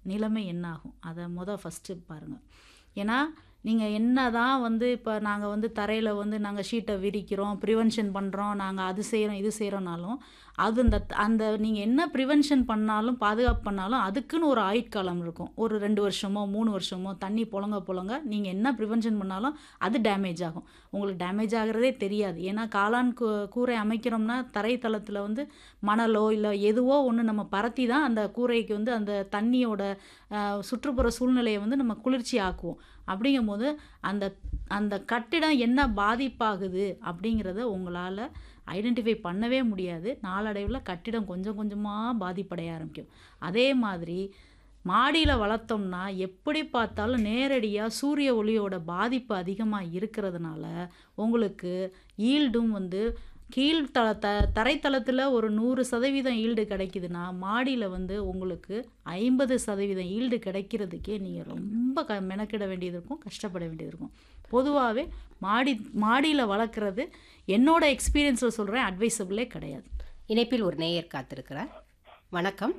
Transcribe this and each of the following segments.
நிலைமை என்ன ஆகும் அதை முத ஃபஸ்ட்டு பாருங்கள் ஏன்னா நீங்கள் என்ன தான் வந்து இப்போ நாங்கள் வந்து தரையில் வந்து நாங்கள் ஷீட்டை விரிக்கிறோம் ப்ரிவென்ஷன் பண்ணுறோம் நாங்கள் அது செய்கிறோம் இது செய்கிறோனாலும் அது அந்த அந்த நீங்கள் என்ன ப்ரிவென்ஷன் பண்ணாலும் பாதுகாப்பு பண்ணாலும் அதுக்குன்னு ஒரு ஆயுட்காலம் இருக்கும் ஒரு ரெண்டு வருஷமோ மூணு வருஷமோ தண்ணி புழங்க புழங்க நீங்கள் என்ன ப்ரிவென்ஷன் பண்ணாலும் அது டேமேஜ் ஆகும் உங்களுக்கு டேமேஜ் ஆகிறதே தெரியாது ஏன்னா காளான் கூ கூரை அமைக்கிறோம்னா தரைத்தளத்தில் வந்து மணலோ இல்லை எதுவோ ஒன்று நம்ம பரத்தி தான் அந்த கூரைக்கு வந்து அந்த தண்ணியோட அஹ், சுற்றுப்புற சூழ்நிலையை வந்து நம்ம குளிர்ச்சி ஆக்குவோம் அப்படிங்கும்போது அந்த அந்த கட்டிடம் என்ன பாதிப்பாகுது அப்படிங்கிறத உங்களால் ஐடென்டிஃபை பண்ணவே முடியாது நாளடைவில் கட்டிடம் கொஞ்சம் கொஞ்சமாக பாதிப்படைய ஆரம்பிக்கும் அதே மாதிரி மாடியில் வளர்த்தோம்னா எப்படி பார்த்தாலும் நேரடியாக சூரிய ஒளியோட பாதிப்பு அதிகமாக இருக்கிறதுனால உங்களுக்கு ஈல்டும் வந்து கீழ் தள த தரைத்தளத்தில் ஒரு நூறு சதவீதம் ஈல்டு கிடைக்குதுன்னா மாடியில் வந்து உங்களுக்கு ஐம்பது சதவீதம் ஈல்டு கிடைக்கிறதுக்கே நீங்கள் ரொம்ப க மெனக்கிட வேண்டியது இருக்கும் கஷ்டப்பட வேண்டியது இருக்கும் பொதுவாகவே மாடி மாடியில் வளர்க்குறது என்னோட எக்ஸ்பீரியன்ஸில் சொல்கிறேன் அட்வைசபிளே கிடையாது இணைப்பில் ஒரு நேயர் காத்திருக்கிறார் வணக்கம்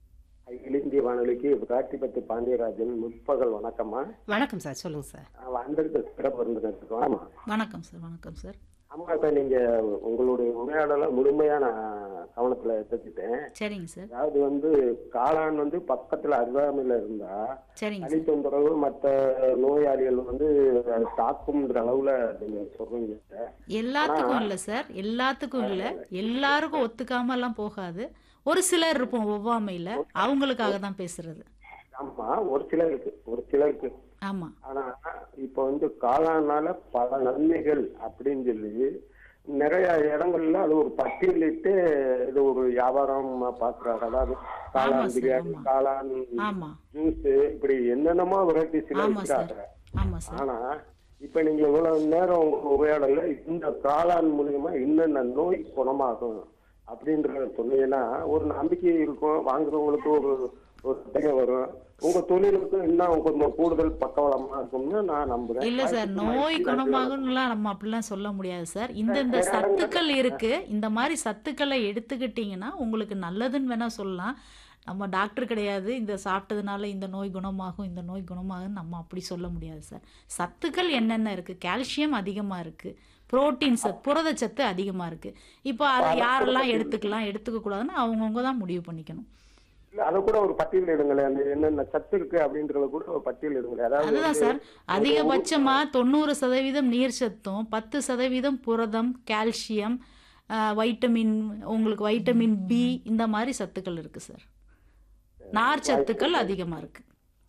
அகில இந்திய வானொலிக்கு கார்த்திபத்து பாண்டியராஜன் முற்பகல் வணக்கம்மா வணக்கம் சார் சொல்லுங்க சார் வந்திருக்க சிறப்பு விருந்தினருக்கு ஆமா வணக்கம் சார் வணக்கம் சார் ஆமா இப்ப நீங்க உங்களுடைய உரையாடல முழுமையா நான் கவனத்துல எடுத்துக்கிட்டேன் சரிங்க சார் அதாவது வந்து காளான் வந்து பக்கத்துல அருகாமையில இருந்தா சரிங்க அடி சார் தொந்தரவு மற்ற நோயாளிகள் வந்து அது தாக்கும்ன்ற அளவுல நீங்க சொல்றீங்க எல்லாத்துக்கும் இல்லை சார் எல்லாத்துக்கும் இல்லை எல்லாருக்கும் ஒத்துக்காம எல்லாம் போகாது ஒரு சிலர் இருப்போம் ஒவ்வாமையில் அவங்களுக்காக தான் பேசுறது ஆமா ஒரு சிலருக்கு ஒரு சிலருக்கு ஆமாம் ஆனா இப்ப வந்து காளானால பல நன்மைகள் அப்படின்னு சொல்லி நிறைய இடங்கள்ல அது ஒரு பட்டியலிட்டு இது ஒரு வியாபாரம் பாக்குறாங்க அதாவது காளான் சார், பிரியாணி ஆமா. காளான் ஆமாம் ஜூஸ் இப்படி என்னென்னமோ வெரைட்டிஸ்ல ஆமாம் சார் விற்கிறாங்க ஆமாம் சார் ஆனா இப்ப நீங்க இவ்வளவு நேரம் உங்க உரையாடல இந்த காளான் மூலியமா என்னென்ன நோய் குணமாகும் அப்படின்றத சொன்னீங்கன்னா ஒரு நம்பிக்கை இருக்கும் வாங்குறவங்களுக்கு ஒரு ஒரு தைரியம் வரும் உங்க தொழிலுக்கு இன்னும் கொஞ்சம் கூடுதல் பக்கவளமா இருக்கும்னு நான் நம்புறேன் இல்லை சார் நோய் குணமாகும்லாம் நம்ம அப்படிலாம் சொல்ல முடியாது சார் இந்த இந்த சத்துக்கள் இருக்கு இந்த மாதிரி சத்துக்களை எடுத்துக்கிட்டிங்கன்னா உங்களுக்கு நல்லதுன்னு வேணா சொல்லலாம் நம்ம டாக்டர் கிடையாது இந்த சாப்பிட்டதுனால இந்த நோய் குணமாகும் இந்த நோய் குணமாகும்னு நம்ம அப்படி சொல்ல முடியாது சார் சத்துக்கள் என்னென்ன இருக்குது கால்சியம் அதிகமாக இருக்குது புரோட்டீன் சத்து புரதச்சத்து அதிகமாக இருக்குது இப்போ அதை யாரெல்லாம் எடுத்துக்கலாம் எடுத்துக்க கூடாதுன்னு அவங்கவுங்க தான் முடிவு பண்ணிக்கணும் இல்ல, அதை கூட ஒரு பட்டியல் எடுங்களேன் அந்த என்னென்ன சத்து இருக்கு அப்படின்றத கூட ஒரு பட்டியல் எடுங்களேன் அதாவது அதுதான் வந்து சார் அதிகபட்சமா தொண்ணூறு சதவீதம் நீர் சத்தும் பத்து சதவீதம் புரதம் கால்சியம் ஆஹ், வைட்டமின் உங்களுக்கு வைட்டமின் பி இந்த மாதிரி சத்துக்கள் இருக்கு சார் நார் சத்துக்கள் அதிகமா இருக்கு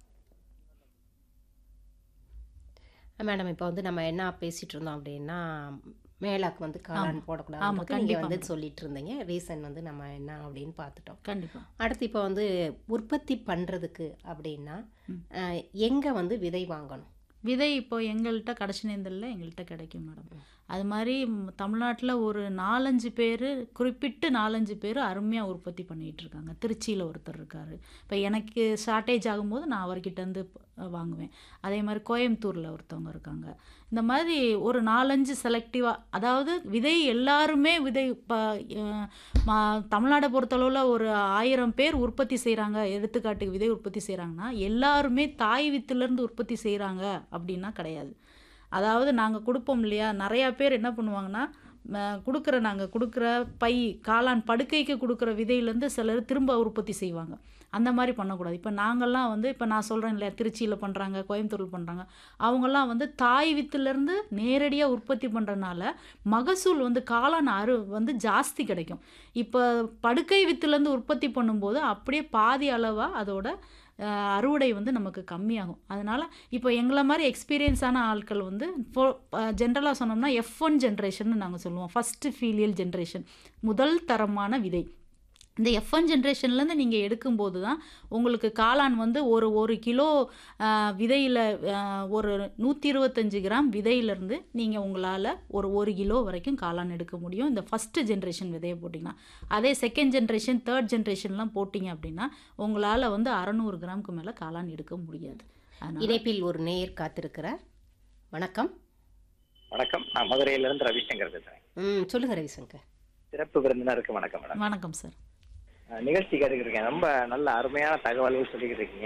மேடம் இப்போ வந்து நம்ம என்ன பேசிட்டு இருந்தோம் அப்படின்னா மேலாக்கு வந்து காளான் ஆமா, போடக்கூடாது நீங்க கண்டிப்பா வந்து மேடம். சொல்லிட்டு இருந்தீங்க ரீசன் வந்து நம்ம என்ன அப்படின்னு பார்த்துட்டோம் கண்டிப்பா அடுத்து இப்போ வந்து உற்பத்தி பண்றதுக்கு அப்படின்னா ம். அஹ், எங்க வந்து விதை வாங்கணும் விதை இப்போ எங்கள்கிட்ட கடைசி நேர்ந்தலில் எங்கள்கிட்ட கிடைக்கும் மேடம் அது மாதிரி தமிழ்நாட்டில் ஒரு நாலஞ்சு பேர் குறிப்பிட்டு நாலஞ்சு பேர் அருமையாக உற்பத்தி பண்ணிகிட்டு இருக்காங்க திருச்சியில் ஒருத்தர் இருக்கார் இப்போ எனக்கு ஷார்ட்டேஜ் ஆகும்போது நான் அவர்கிட்ட இருந்து ப- வாங்குவேன் அதே மாதிரி கோயம்புத்தூரில் ஒருத்தவங்க இருக்காங்க இந்த மாதிரி ஒரு நாலஞ்சு செலக்டிவாக அதாவது விதை எல்லாருமே விதை இப்போ தமிழ்நாடை பொறுத்தளவில் ஒரு ஆயிரம் பேர் உற்பத்தி செய்கிறாங்க எடுத்துக்காட்டுக்கு விதை உற்பத்தி செய்கிறாங்கன்னா எல்லாருமே தாய் வித்துலேருந்து உற்பத்தி செய்கிறாங்க அப்படின்னா கிடையாது அதாவது நாங்கள் கொடுப்போம் இல்லையா நிறையா பேர் என்ன பண்ணுவாங்கன்னா ம, கொடுக்குற நாங்கள் கொடுக்குற பை காளான் படுக்கைக்கு கொடுக்குற விதையிலேருந்து சிலர் திரும்ப உற்பத்தி செய்வாங்க அந்த மாதிரி பண்ணக்கூடாது இப்போ நாங்கள்லாம் வந்து இப்போ நான் சொல்கிறேன் இல்லையா திருச்சியில் பண்ணுறாங்க கோயம்புத்தூரில் பண்ணுறாங்க அவங்கெல்லாம் வந்து தாய் வித்துலேருந்து நேரடியாக உற்பத்தி பண்ணுறதுனால மகசூல் வந்து காளான் அரு வந்து ஜாஸ்தி கிடைக்கும் இப்போ படுக்கை வித்துலேருந்து உற்பத்தி பண்ணும்போது அப்படியே பாதி அளவாக அதோட அஹ், அறுவடை வந்து நமக்கு கம்மியாகும் அதனால் இப்போ எங்களை மாதிரி எக்ஸ்பீரியன்ஸான ஆட்கள் வந்து ஜென்ரலாக சொன்னோம்னா எஃப் ஒன் ஜென்ரேஷன் நாங்கள் சொல்லுவோம் ஃபஸ்ட்டு ஃபீலியல் ஜென்ரேஷன் முதல் தரமான விதை இந்த எஃப் ஒன் ஜென்ரேஷன்லேருந்து நீங்கள் எடுக்கும்போது தான் உங்களுக்கு காளான் வந்து ஒரு ஒரு கிலோ விதையில் ஒரு நூற்றி இருபத்தஞ்சி கிராம் விதையிலேருந்து நீங்கள் உங்களால் ஒரு ஒரு கிலோ வரைக்கும் காளான் எடுக்க முடியும் இந்த ஃபஸ்ட்டு ஜென்ரேஷன் விதையை போட்டிங்கன்னா அதே செகண்ட் ஜென்ரேஷன் தேர்ட் ஜென்ரேஷன்லாம் போட்டிங்க அப்படின்னா உங்களால் வந்து அறநூறு கிராமுக்கு மேலே காளான் எடுக்க முடியாது அதனால இணைப்பில் ஒரு நேயர் காத்திருக்கிறார் வணக்கம் வணக்கம் நான் மதுரையில இருந்து ரவிசங்கர் பேசுறேன் ம் சொல்லுங்க ரவிசங்கர் சிறப்பு விருந்தினருக்கு வணக்கம் மேடம் வணக்கம் சார் அஹ் நிகழ்ச்சி கேட்டுக்கிட்டு இருக்கேன் ரொம்ப நல்ல அருமையான தகவல்கள் சொல்லிக்கிட்டு இருக்கீங்க